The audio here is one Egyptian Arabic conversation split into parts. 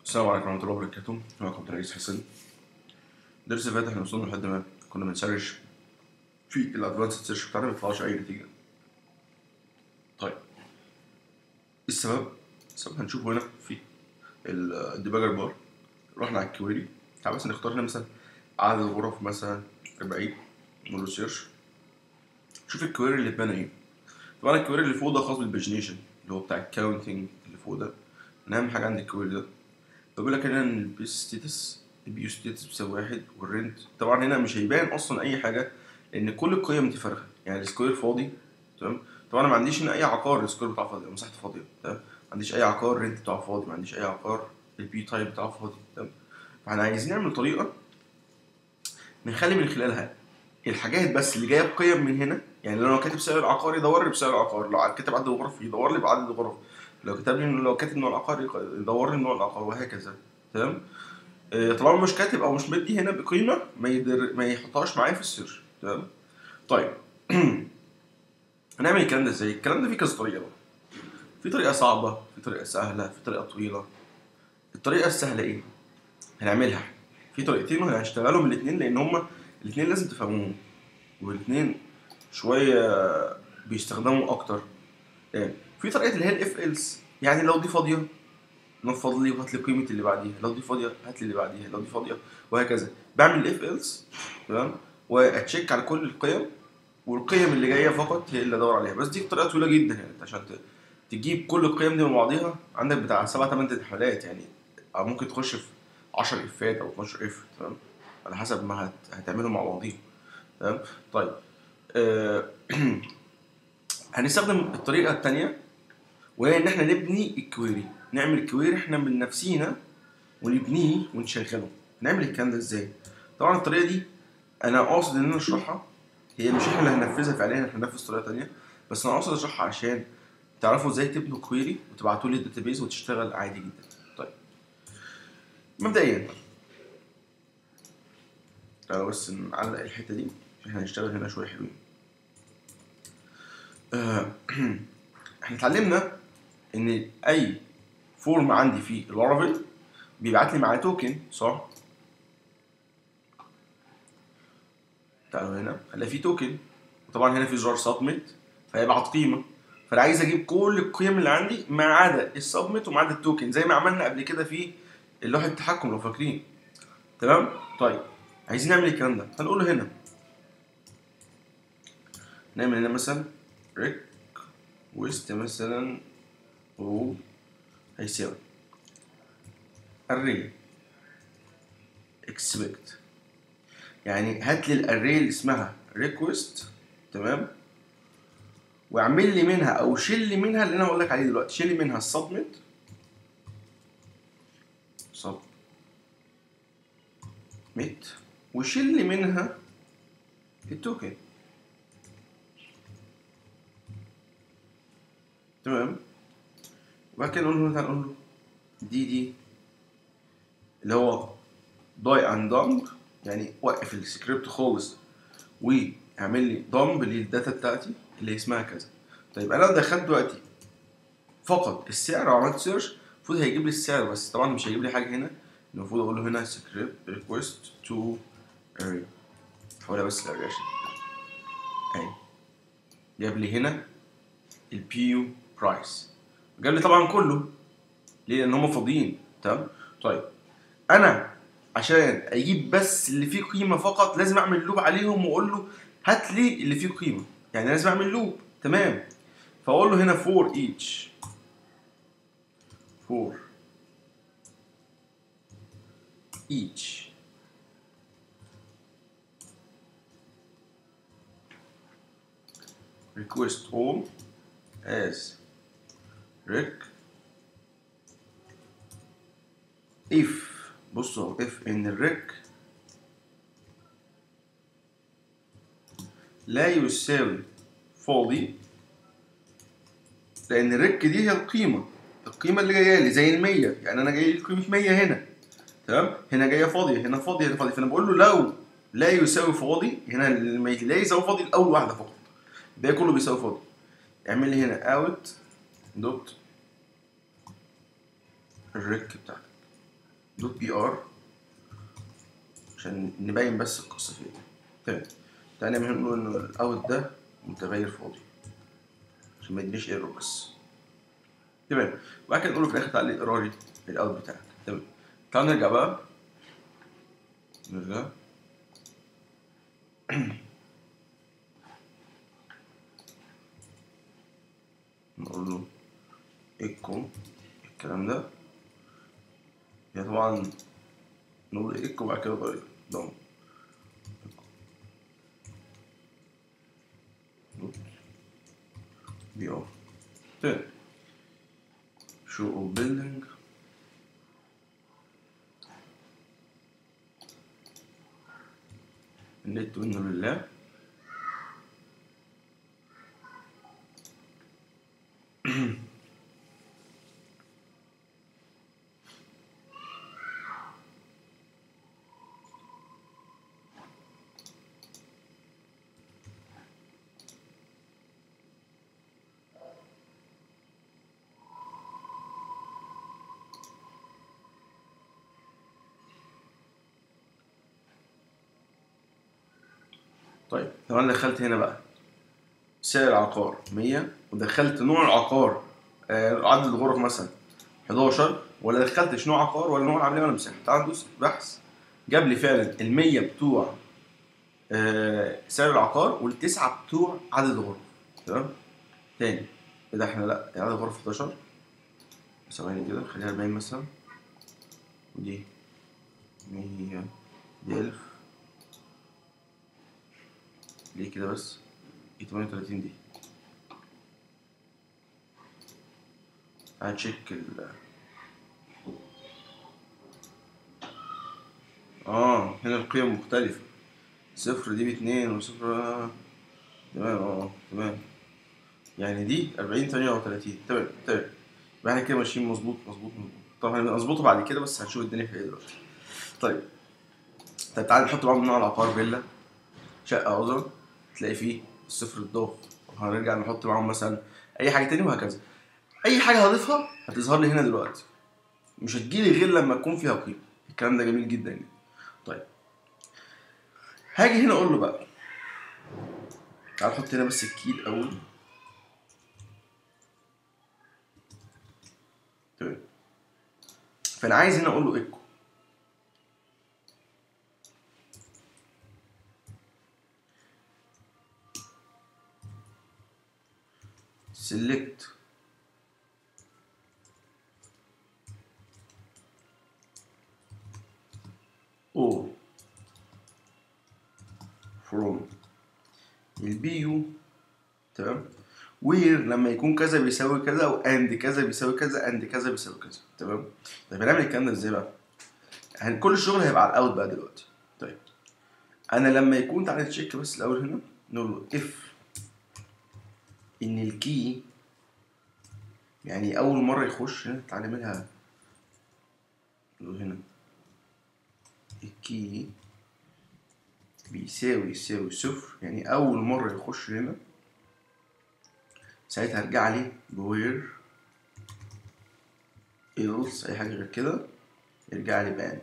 السلام عليكم ورحمة الله وبركاته معكم رئيس حسن الدرس اللي فات احنا وصلنا لحد ما كنا بنسرش في الادفانسد سيرش بتاعنا ما بيطلعش أي نتيجة طيب إيه السبب؟ السبب هنشوفه هنا في الديباجر بار رحنا على الكويري تعال بس نختار هنا مثلا عدد الغرف مثلا 40 نقول له سيرش شوف الكويري اللي اتبنى ايه طبعا الكويري اللي فوق ده خاص بالباجينيشن اللي هو بتاع الكاونتنج اللي فوق ده من اهم حاجه عند الكويري ده بقول لك هنا ان البيس ستيتس البيو ستيتس بيساوي واحد والرنت طبعا هنا مش هيبان اصلا اي حاجه لان كل القيم دي فارغه يعني السكوير فاضي تمام طبعا انا ما عنديش هنا اي عقار السكوير بتاعه فاضي مساحته فاضيه تمام ما عنديش اي عقار الرنت بتاعه فاضي ما عنديش اي عقار البي تايب بتاعه فاضي تمام فاحنا عايزين نعمل طريقه نخلي من خلالها الحاجات بس اللي جايه بقيم من هنا يعني لو انا كاتب سعر العقار يدور لي بسعر العقار لو كاتب عدد الغرف يدور لي بعدد الغرف لو كتب لي لو كاتب نوع العقار يدور لي نوع العقار وهكذا تمام آه، طالما مش كاتب او مش مدي هنا بقيمه ما يدر ما يحطهاش معايا في السيرش تمام طيب هنعمل الكلام ده ازاي الكلام ده فيه كذا طريقه بقى في طريقه صعبه في طريقه سهله في طريقه طويله الطريقه السهله ايه هنعملها في طريقتين وهنشتغلهم الاثنين لان هما الاثنين لازم تفهموهم والاثنين شويه بيستخدموا اكتر يعني في طريقه اللي هي الاف ايلس يعني لو دي فاضيه نفض لي وهات لي قيمه اللي بعديها لو دي فاضيه هات لي اللي بعديها لو دي فاضيه وهكذا بعمل اف ايلس تمام واتشيك على كل القيم والقيم اللي جايه فقط هي اللي ادور عليها بس دي طريقه طويله جدا يعني انت عشان ت- تجيب كل القيم دي من بعضيها عندك بتاع سبع ثمان تحليلات يعني أو ممكن تخش في 10 افات او 12 اف تمام على حسب ما هت... هتعملهم مع بعضيهم تمام طيب آه... هنستخدم الطريقه الثانيه وهي ان احنا نبني الكويري نعمل الكويري احنا من نفسينا ونبنيه ونشغله نعمل الكلام ده ازاي طبعا الطريقه دي انا قاصد ان انا اشرحها هي مش احنا اللي هننفذها فعليا احنا هننفذ طريقه تانية بس انا قاصد اشرحها عشان تعرفوا ازاي تبنوا كويري وتبعتوا لي الداتابيز وتشتغل عادي جدا طيب مبدئيا تعالوا بس نعلق الحته دي عشان احنا هنشتغل هنا شويه حلوين آه، احنا اتعلمنا ان اي فورم عندي في اللارافيل بيبعت لي معاه توكن صح تعالوا هنا هلاقي في توكن وطبعا هنا في زرار سبميت فيبعت قيمه فانا عايز اجيب كل القيم اللي عندي ما عدا السبميت وما عدا التوكن زي ما عملنا قبل كده في لوحه التحكم لو فاكرين تمام طيب عايزين نعمل الكلام ده هنقول له هنا نعمل هنا مثلا ريك ويست مثلا و هيساوي array expect يعني هات لي الاري اللي اسمها request تمام واعمل لي منها او شيل لي منها اللي انا هقول لك عليه دلوقتي شيل لي منها السبميت submit وشيل لي منها التوكن تمام وبعد كده نقول له تعالى نقول له دي دي اللي هو داي اند دامب يعني وقف السكريبت خالص واعمل لي دامب للداتا بتاعتي اللي اسمها كذا طيب انا لو دخلت دلوقتي فقط السعر وعملت سيرش المفروض هيجيب لي السعر بس طبعا مش هيجيب لي حاجه هنا المفروض اقول له هنا سكريبت ريكوست تو اري حاولها بس الاري عشان اهي جاب لي هنا البيو برايس جاب لي طبعا كله ليه لان هم فاضيين تمام طيب انا عشان اجيب بس اللي فيه قيمه فقط لازم اعمل لوب عليهم واقول له هات لي اللي فيه قيمه يعني لازم اعمل لوب تمام فاقول له هنا for each for each request all as rec if بصوا if ان الريك لا يساوي فاضي لان الريك دي هي القيمه القيمه اللي جايه لي زي ال 100 يعني انا جاي لي قيمه 100 هنا تمام هنا جايه فاضيه هنا فاضيه هنا فاضيه فانا بقول له لو لا يساوي فاضي هنا لما لا يساوي فاضي الاول واحده فقط الباقي كله بيساوي فاضي اعمل لي هنا اوت دوت الريك بتاعتك دوت بي ار عشان نبين بس القصه فين تمام تعالى نعمل نقول ان الاوت ده متغير فاضي عشان ما يدينيش ايرور بس تمام وبعد كده نقول له في الاخر تعالى اقرا لي الاوت بتاعك تمام تعال نرجع بقى نرجع نقول له ايكو الكلام ده هي طبعا نقول ايكو وبعد كده ضايل ضم بي اوف تمام شو اوف بيلدينج النت منه لله طيب لو انا دخلت هنا بقى سعر العقار 100 ودخلت نوع العقار آه عدد الغرف مثلا 11 ولا دخلتش نوع عقار ولا نوع العمليه ولا مساحه تعال ندوس بحث جاب لي فعلا ال 100 بتوع آه سعر العقار والتسعه بتوع عدد الغرف تمام تاني كده احنا لا عدد الغرف 11 ثواني كده خليها 40 مثلا ودي 100 دي 1000 ليه كده بس ايه 38 دي هتشيك ال اه هنا القيم مختلفة صفر دي باتنين وصفر آه. تمام اه تمام يعني دي أربعين تمانية وتلاتين تمام تمام يبقى احنا كده ماشيين مظبوط مظبوط مظبوط طبعا هنظبطه بعد كده بس هنشوف الدنيا فيها ايه دلوقتي طيب طيب تعالى نحط معاهم نوع العقار فيلا شقة عذرا تلاقي فيه الصفر الضاف هنرجع نحط معاهم مثلا اي حاجه تاني وهكذا اي حاجه هضيفها هتظهر لي هنا دلوقتي مش هتجيلي غير لما تكون فيها قيمه الكلام ده جميل جدا جدا طيب هاجي هنا اقول له بقى تعال احط هنا بس الكي الاول تمام فانا عايز هنا اقول له ايكو select all from البي يو تمام وير لما يكون كذا بيساوي كذا او اند كذا بيساوي كذا اند كذا بيساوي كذا تمام طيب هنعمل الكلام ده ازاي بقى؟ يعني كل الشغل هيبقى على الاوت بقى دلوقتي طيب انا لما يكون تعالى تشيك بس الاول هنا نقول له اف ان الكي يعني اول مره يخش هنا تعالى نعملها نقول هنا الكي بيساوي يساوي صفر يعني اول مره يخش هنا ساعتها ارجع لي بوير else اي حاجه غير كده يرجع لي باند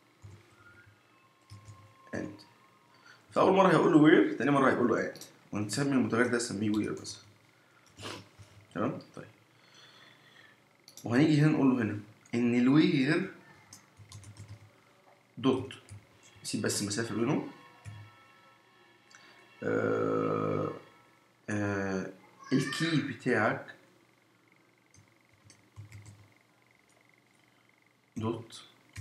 اند فاول مره هيقول له وير تاني مره هيقول له اند ونسمي المتغير ده نسميه وير بس تمام طيب وهنيجي هنا نقول له هنا ان الوير دوت سيب بس المسافه بينهم آه آه الكي بتاعك دوت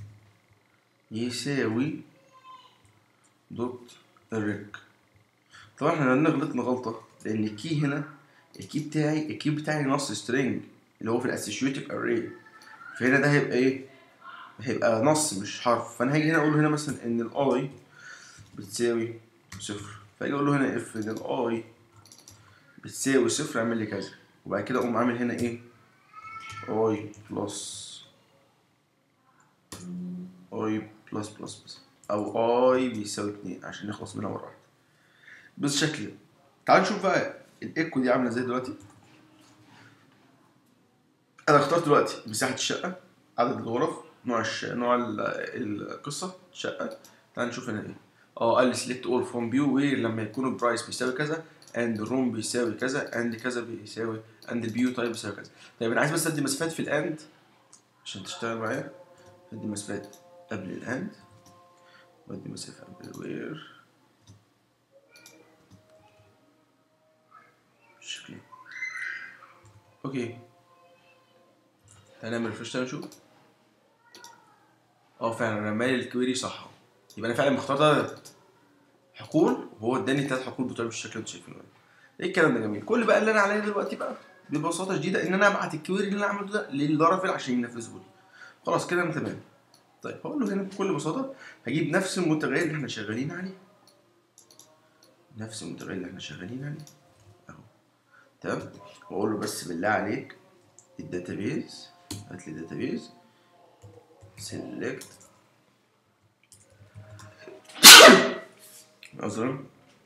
يساوي دوت الريك طبعا احنا هنا غلطنا غلطة لأن الكي هنا الكي بتاعي الكي بتاعي نص سترينج اللي هو في الاسوشيتيف اري فهنا ده هيبقى ايه؟ هيبقى نص مش حرف فانا هاجي هنا اقول له هنا مثلا ان الاي بتساوي صفر فاجي اقول له هنا اف ان الاي بتساوي صفر اعمل لي كذا وبعد كده اقوم عامل هنا ايه؟ اي بلس اي بلس بلس بلس او اي بيساوي اتنين عشان نخلص منها مره واحده بالشكل ده تعال نشوف بقى الايكو دي عامله ازاي دلوقتي انا اخترت دلوقتي مساحه الشقه عدد الغرف نوع الش... نوع ال... القصه الشقه تعال نشوف هنا ايه اه قال لي سيلكت اول فروم فيو وير لما يكون البرايس بيساوي كذا اند الروم بيساوي كذا اند كذا بيساوي اند البيو تايب بيساوي كذا طيب انا عايز بس ادي مسافات في الاند عشان تشتغل معايا ادي مسافات قبل الاند وادي مسافه قبل الوير بالشكل ده. اوكي هنعمل ريفرش تاني نشوف اه فعلا رمالي الكويري صح يبقى انا فعلا مختار ده حقول وهو اداني تلات حقول بطريقه بالشكل اللي انتوا شايفينه ده. ايه الكلام ده جميل كل بقى اللي انا عليه دلوقتي بقى ببساطه شديده ان انا ابعت الكويري اللي انا عملته ده للارافيل عشان ينفذه لي خلاص كده انا تمام طيب هقول له هنا بكل بساطه هجيب نفس المتغير اللي احنا شغالين عليه نفس المتغير اللي احنا شغالين عليه اهو تمام واقول له بس بالله عليك الداتابيز هات لي داتابيز سيلكت عذرا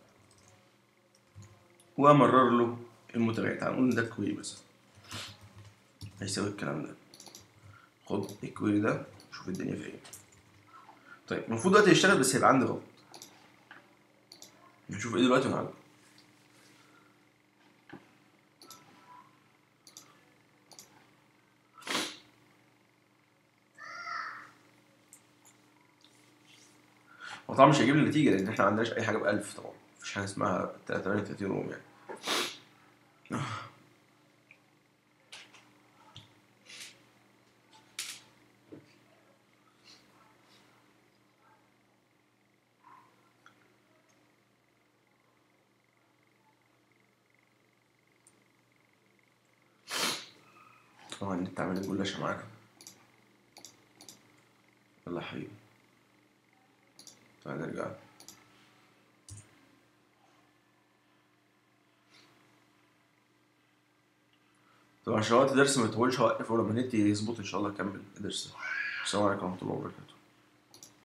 وامرر له المتغير تعال نقول إن ده الكويري مثلا هيساوي الكلام ده خد الكويري ده شوف الدنيا فيها ايه طيب المفروض دلوقتي يشتغل بس هيبقى عندي غلط نشوف ايه دلوقتي ونعالجه هو طبعا مش هيجيب لي نتيجة لأن احنا ما عندناش أي حاجة بألف طبعا مفيش حاجة اسمها 38 روم يعني طبعا النت عامل جلاشة معانا يلا يا حبيبي تعال نرجع طبعا عشان وقت الدرس ما يطولش هوقف ولما النت يظبط ان شاء الله اكمل درس السلام عليكم ورحمة الله وبركاته